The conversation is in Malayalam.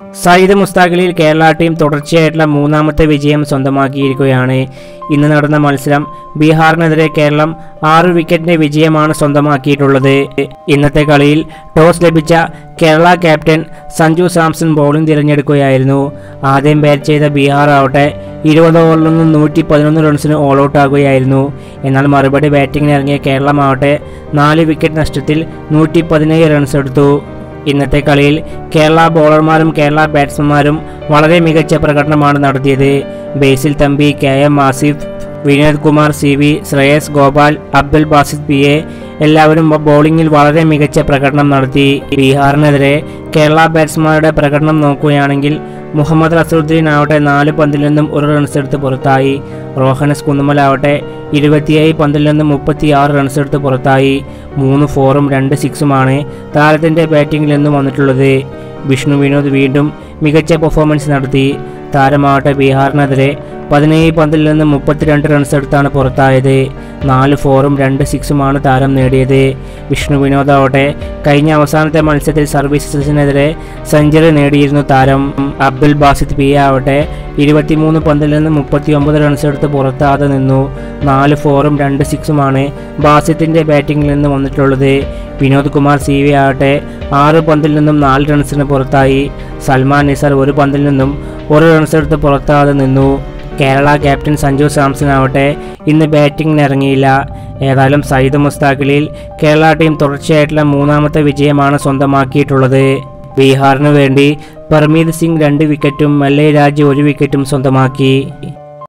സയ്യിദ് മുസ്താഖിലിൽ കേരള ടീം തുടർച്ചയായിട്ടുള്ള മൂന്നാമത്തെ വിജയം സ്വന്തമാക്കിയിരിക്കുകയാണ് ഇന്ന് നടന്ന മത്സരം ബീഹാറിനെതിരെ കേരളം ആറ് വിക്കറ്റിന്റെ വിജയമാണ് സ്വന്തമാക്കിയിട്ടുള്ളത് ഇന്നത്തെ കളിയിൽ ടോസ് ലഭിച്ച കേരള ക്യാപ്റ്റൻ സഞ്ജു സാംസൺ ബോളിംഗ് തിരഞ്ഞെടുക്കുകയായിരുന്നു ആദ്യം ബാറ്റ് ചെയ്ത ബീഹാർ ആവട്ടെ ഇരുപത് ഓവറിൽ നിന്നും നൂറ്റി പതിനൊന്ന് റൺസിന് ഓൾ ഔട്ട് ആകുകയായിരുന്നു എന്നാൽ മറുപടി ബാറ്റിംഗിന് ഇറങ്ങിയ കേരളമാവട്ടെ നാല് വിക്കറ്റ് നഷ്ടത്തിൽ നൂറ്റി പതിനേഴ് റൺസ് എടുത്തു ഇന്നത്തെ കളിയിൽ കേരള ബോളർമാരും കേരള ബാറ്റ്സ്മാൻമാരും വളരെ മികച്ച പ്രകടനമാണ് നടത്തിയത് Basil Thampi K M Asif Vinod Kumar C V Shreyas Gopal Abdul Basith P A എല്ലാവരും ബോളിംഗിൽ വളരെ മികച്ച പ്രകടനം നടത്തി ബീഹാറിനെതിരെ കേരള ബാറ്റ്സ്മാരുടെ പ്രകടനം നോക്കുകയാണെങ്കിൽ മുഹമ്മദ് റസൂദ്ദീൻ ആവട്ടെ നാല് പന്തിൽ നിന്നും ഒരു റൺസ് എടുത്ത് പുറത്തായി റോഹനസ് കുന്നുമലാവട്ടെ ഇരുപത്തിയേഴ് പന്തിൽ നിന്നും മുപ്പത്തിയാറ് റൺസ് എടുത്ത് പുറത്തായി മൂന്ന് ഫോറും രണ്ട് സിക്സുമാണ് താരത്തിൻ്റെ ബാറ്റിംഗിൽ നിന്നും വന്നിട്ടുള്ളത് വിഷ്ണു വിനോദ് വീണ്ടും മികച്ച പെർഫോമൻസ് നടത്തി താരമാവട്ടെ ബീഹാറിനെതിരെ പതിനേഴ് പന്തിൽ നിന്ന് മുപ്പത്തിരണ്ട് റൺസ് എടുത്താണ് പുറത്തായത് നാല് ഫോറും രണ്ട് സിക്സുമാണ് താരം നേടിയത് വിഷ്ണു വിനോദ് ആവട്ടെ കഴിഞ്ഞ അവസാനത്തെ മത്സരത്തിൽ സർവീസസിനെതിരെ സെഞ്ചുറി നേടിയിരുന്നു താരം അബ്ദുൽ ബാസിദ് പി ആവട്ടെ ഇരുപത്തിമൂന്ന് പന്തിൽ നിന്ന് മുപ്പത്തി ഒമ്പത് റൺസ് എടുത്ത് പുറത്താതെ നിന്നു നാല് ഫോറും രണ്ട് സിക്സുമാണ് ബാസിത്തിൻ്റെ ബാറ്റിംഗിൽ നിന്ന് വന്നിട്ടുള്ളത് വിനോദ് കുമാർ സി വി ആവട്ടെ ആറ് പന്തിൽ നിന്നും നാല് റൺസിന് പുറത്തായി സൽമാൻ നിസാർ ഒരു പന്തിൽ നിന്നും ഒരു റൺസ് എടുത്ത് പുറത്താതെ നിന്നു കേരള ക്യാപ്റ്റൻ സഞ്ജു സാംസൺ ആവട്ടെ ഇന്ന് ബാറ്റിംഗിന് ഇറങ്ങിയില്ല ഏതായാലും സയ്യിദ് മുസ്താഖിലിൽ കേരള ടീം തുടർച്ചയായിട്ടുള്ള മൂന്നാമത്തെ വിജയമാണ് സ്വന്തമാക്കിയിട്ടുള്ളത് ബീഹാറിനു വേണ്ടി പർമീത് സിംഗ് രണ്ട് വിക്കറ്റും മല്ലയ് രാജ് ഒരു വിക്കറ്റും സ്വന്തമാക്കി